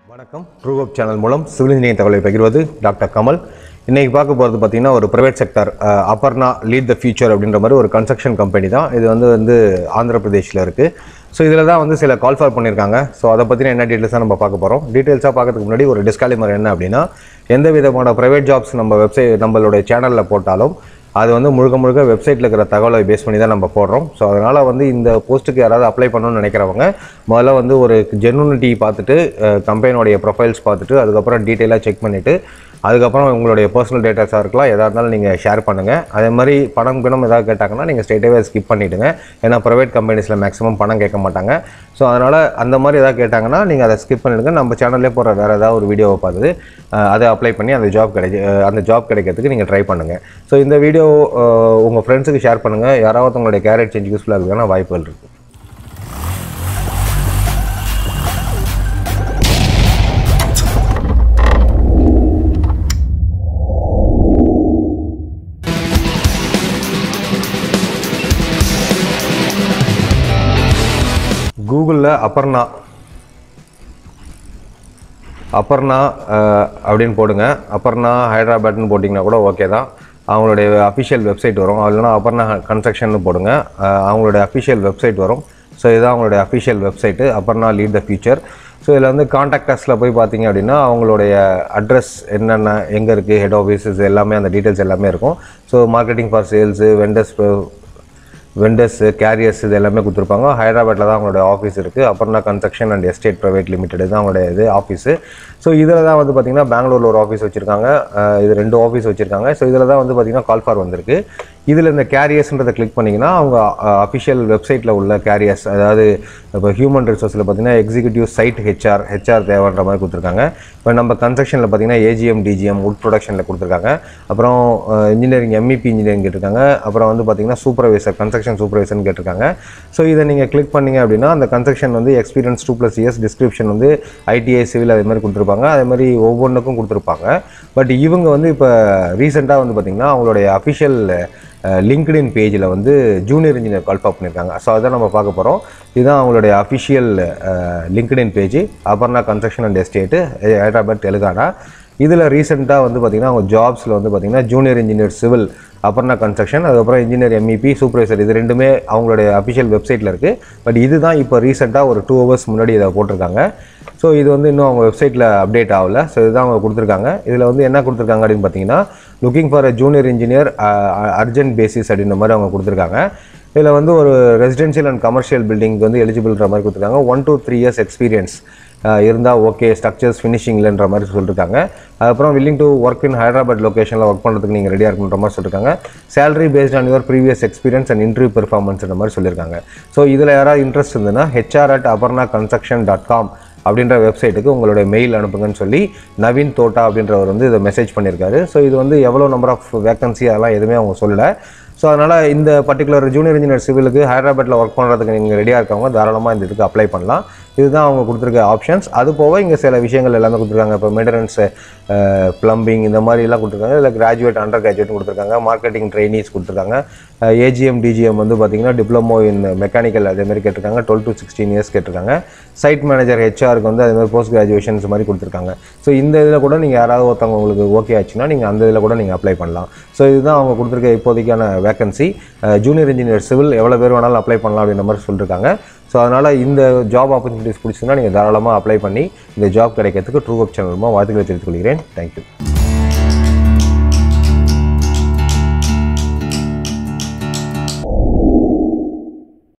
வணக்கம் ட்ரூகோப் சேனல் மூலம் சிவில் இன்ஜினியரிங் தகவலை பகிர்வது டாக்டர் கமல் இன்னைக்கு பார்க்க போகிறது பார்த்தீங்கன்னா ஒரு private sector Aparna lead the future அப்படின்ற மாதிரி ஒரு கன்ஸ்ட்ரக்ஷன் கம்பெனி தான் இது வந்து வந்து ஆந்திர பிரதேஷில் இருக்குது ஸோ இதில் தான் வந்து சில கால் ஃபார் பண்ணியிருக்காங்க ஸோ அதை பற்றின என்ன டீட்டெயில்ஸாக நம்ம பார்க்க போகிறோம் டீட்டெயில்ஸாக பார்க்கறதுக்கு முன்னாடி ஒரு டிஸ்காலிமர் என்ன அப்படின்னா எந்த விதமான ப்ரைவேட் ஜாப்ஸ் நம்ம வெப்சைட் நம்மளுடைய சேனலில் போட்டாலும் அது வந்து முழுக்க முழுக்க வெப்சைட்டில் இருக்கிற தகவலை பேஸ் பண்ணி தான் நம்ம போடுறோம் ஸோ அதனால் வந்து இந்த போஸ்ட்டுக்கு யாராவது அப்ளை பண்ணணும்னு நினைக்கிறவங்க முதல்ல வந்து ஒரு ஜெனுனிட்டி பார்த்துட்டு கம்பெனியோடைய ப்ரொஃபைல்ஸ் பார்த்துட்டு அதுக்கப்புறம் டீட்டெயிலாக செக் பண்ணிவிட்டு அதுக்கப்புறம் உங்களுடைய பர்சனல் டேட்டாஸாக இருக்கலாம் எதாக இருந்தாலும் நீங்கள் ஷேர் பண்ணுங்கள் அதே மாதிரி பணம் கிணம் ஏதாவது கேட்டாங்கன்னா நீங்கள் ஸ்ட்ரெயிட்டாகவே ஸ்கிப் பண்ணிவிடுங்க ஏன்னா ப்ரைவேட் கம்பெனிஸில் மேக்ஸிமம் பணம் கேட்க மாட்டாங்க ஸோ அதனால் அந்த மாதிரி ஏதாவது கேட்டாங்கன்னா நீங்கள் அதை ஸ்கிப் பண்ணிடுங்க நம்ம சேனல்லே போகிற வேறு ஏதாவது ஒரு வீடியோவை பார்த்துட்டு அஹ், அதை அப்ளை பண்ணி அந்த ஜாப் கிடைக்க அஹ், அந்த ஜாப் கிடைக்கிறதுக்கு நீங்கள் ட்ரை பண்ணுங்கள் ஸோ இந்த வீடியோ உங்கள் ஃப்ரெண்ட்ஸுக்கு ஷேர் பண்ணுங்கள் யாராவது உங்களுடைய கேரியர் சேஞ்ச் யூஸ்ஃபுல்லாக இருக்குதுன்னா வாய்ப்புகள் இருக்குது கூகுளில் அபர்ணா அபர்ணா அஹ், அப்படின்னு போடுங்க அபர்ணா ஹைதராபாத்னு போட்டிங்கன்னா கூட ஓகே தான் அவங்களுடைய அஃபிஷியல் வெப்சைட் வரும் இல்லைனா அபர்ணா கன்ஸ்ட்ரக்ஷன் போடுங்க அஹ், அவங்களுடைய அஃபிஷியல் வெப்சைட் வரும் ஸோ இதுதான் அவங்களுடைய official website Aparna lead the future so இதில் வந்து காண்டாக்டர்ஸில் போய் பார்த்தீங்க அப்படின்னா அவங்களுடைய அட்ரஸ் என்னென்ன எங்கே இருக்குது ஹெட் ஆஃபீஸஸ் எல்லாமே அந்த டீட்டெயில்ஸ் எல்லாமே இருக்கும் so marketing for sales vendors vendors careers இது எல்லாமே கொடுத்துருப்பாங்க ஹைதராபாத்தில் தான் அவங்களோட ஆஃபீஸ் இருக்குது Aparna construction and estate private limited தான் அவங்களுடைய இது ஆஃபீஸு ஸோ இதில் தான் வந்து பார்த்திங்கன்னா பெங்களூரில் ஒரு ஆஃபீஸ் வச்சுருக்காங்க அஹ் இது ரெண்டு ஆஃபீஸ் வச்சுருக்காங்க ஸோ இதில் தான் வந்து பார்த்திங்கன்னா கால் ஃபார் வந்திருக்கு இதில் இந்த கேரியர்ஸ்ன்றதை கிளிக் பண்ணிங்கன்னா அவங்க அஃபிஷியல் வெப்சைட்டில் உள்ள கேரியர்ஸ் அதாவது இப்போ ஹியூமன் ரிசோர்ஸில் பார்த்தீங்கன்னா எக்ஸிக்யூட்டிவ் சைட் ஹெச்ஆர் ஹெச்ஆர் தேவைன்ற மாதிரி கொடுத்துருக்காங்க இப்போ நம்ம கன்ஸ்ட்ரக்ஷனில் பார்த்தீங்கன்னா ஏஜிஎம் டிஜிஎம் உட் ப்ரொடக்ஷனில் கொடுத்துருக்காங்க அப்புறம் இன்ஜினியரிங் எம்இபி இன்ஜினியரிங் கேட்டிருக்காங்க அப்புறம் வந்து பார்த்தீங்கன்னா சூப்பர்வைசர் கன்ஸ்ட்ரக்ஷன் சூப்பர்வைசர்னு கேட்டிருக்காங்க ஸோ இதை நீங்கள் கிளிக் பண்ணீங்க அப்படின்னா அந்த கன்ஸ்ட்ரக்ஷன் வந்து experience two plus years description வந்து ஐடிஐ சிவில் அதே மாதிரி கொடுத்துருப்பாங்க அதே மாதிரி ஒவ்வொன்றுக்கும் கொடுத்துருப்பாங்க பட் இவங்க வந்து இப்போ ரீசெண்டாக வந்து பார்த்திங்கன்னா அவங்களுடைய அஃபிஷியல் லிங்க்டின் பேஜில் வந்து ஜூனியர் இன்ஜினியர் கால்ஃபாப் பண்ணியிருக்காங்க ஸோ அதான் நம்ம பார்க்க போகிறோம் இதுதான் அவங்களுடைய official LinkedIn page Aparna construction and estate Hyderabad Telangana இதில் ரீசெண்டாக வந்து பார்த்திங்கன்னா அவங்க ஜாப்ஸில் வந்து பார்த்திங்கன்னா junior engineer civil Aparna construction அதுக்கப்புறம் இன்ஜினியர் எம்இபி சூப்பர்வைசர் இது ரெண்டுமே அவங்களுடைய அஃபிஷியல் வெப்சைட்டில் இருக்குது பட் இதுதான் இப்போ ரீசெண்டாக ஒரு டூ ஹவர்ஸ் முன்னாடி இதை போட்டிருக்காங்க ஸோ இது வந்து இன்னும் அவங்க வெப்சைட்டில் அப்டேட் ஆகல ஸோ இதுதான் அவங்க கொடுத்துருக்காங்க இதில் வந்து என்ன கொடுத்துருக்காங்க அப்படின்னு பார்த்தீங்கன்னா looking for a junior engineer urgent basis அப்படின்ற மாதிரி அவங்க கொடுத்துருக்காங்க இதில் வந்து ஒரு ரெசிடென்ஷியல் அண்ட் கமர்ஷியல் பில்டிங்க்கு வந்து எலிஜிபிள்ன்ற மாதிரி கொடுத்துருக்காங்க one to three years experience இருந்தால் ஓகே ஸ்ட்ரக்சர்ஸ் ஃபினிஷிங்லன்ற மாதிரி சொல்லியிருக்காங்க அதுக்கப்புறம் willing to work in Hyderabad லொக்கேஷனில் ஒர்க் பண்ணுறதுக்கு நீங்கள் ரெடியாக இருக்குன்ற மாதிரி சொல்லியிருக்காங்க salary based on your previous experience and interview பெர்ஃபார்மன்ஸ்ன்ற மாதிரி சொல்லியிருக்காங்க ஸோ இதில் யாராவது இன்ட்ரெஸ்ட் இருந்ததுன்னா HR at Aparna construction dot com அப்படின்ற வெப்சைட்டுக்கு உங்களுடைய மெயில் அனுப்புங்கன்னு சொல்லி நவீன் தோட்டா அப்படின்றவர் வந்து இதை மெசேஜ் பண்ணியிருக்காரு ஸோ இது வந்து எவ்வளோ நம்பர் ஆஃப் வேகன்சி அதெல்லாம் எதுவுமே அவங்க சொல்லலை ஸோ அதனால் இந்த பர்டிகுலர் ஜூனியர் இன்ஜினியர் சிவிலுக்கு ஹைதராபாத்தில் ஒர்க் பண்ணுறதுக்கு நீங்கள் ரெடியாக இருக்கவங்க தாராளமாக இந்த இதுக்கு அப்ளை பண்ணலாம் இதுதான் அவங்க கொடுத்துருக்க ஆப்ஷன்ஸ் அது போக இங்கே சில விஷயங்கள் எல்லாமே கொடுத்துருக்காங்க இப்போ மெயின்டெனன்ஸ் ப்ளம்பிங் இந்த மாதிரி எல்லாம் கொடுத்துருக்காங்க இதில் கிராஜுவேட் அண்டர் கிராஜுவேட் கொடுத்துருக்காங்க மார்க்கெட்டிங் ட்ரைனிஸ் கொடுத்துருக்காங்க ஏஜிஎம் டிஜிஎம் வந்து பார்த்தீங்கன்னா டிப்ளமோ இன் மெக்கானிக்கல் அதே மாதிரி கேட்டிருக்காங்க டுவெல் டு சிக்ஸ்டீன் இயர்ஸ் கேட்டிருக்காங்க சைட் மேனேஜர் ஹெச்ஆருக்கு வந்து அதே மாதிரி போஸ்ட் கிராஜுவேஷன்ஸ் மாதிரி கொடுத்துருக்காங்க ஸோ இந்த இதில் கூட நீங்கள் யாராவது ஒருத்தவங்க உங்களுக்கு ஓகே ஆச்சுன்னா நீங்கள் அந்த இதில் கூட நீங்கள் அப்ளை பண்ணலாம் ஸோ இதுதான் அவங்க கொடுத்துருக்க இப்போதைக்கான வேகன்சி ஜூனியர் இன்ஜினியர் சிவில் எவ்வளோ பேர் வேணாலும் அப்ளை பண்ணலாம் அப்படின்ற மாதிரி சொல்லியிருக்காங்க ஸோ அதனால் இந்த ஜாப் ஆப்பர்ச்சுனிட்டிஸ் பிடிச்சிங்கன்னா நீங்கள் தாராளமாக அப்ளை பண்ணி இந்த ஜாப் கிடைக்கிறதுக்கு ட்ரூ அப் சேனல் மூலமாக வாழ்த்துக்களை தெரிவித்துக் கொள்கிறேன் தேங்க்யூ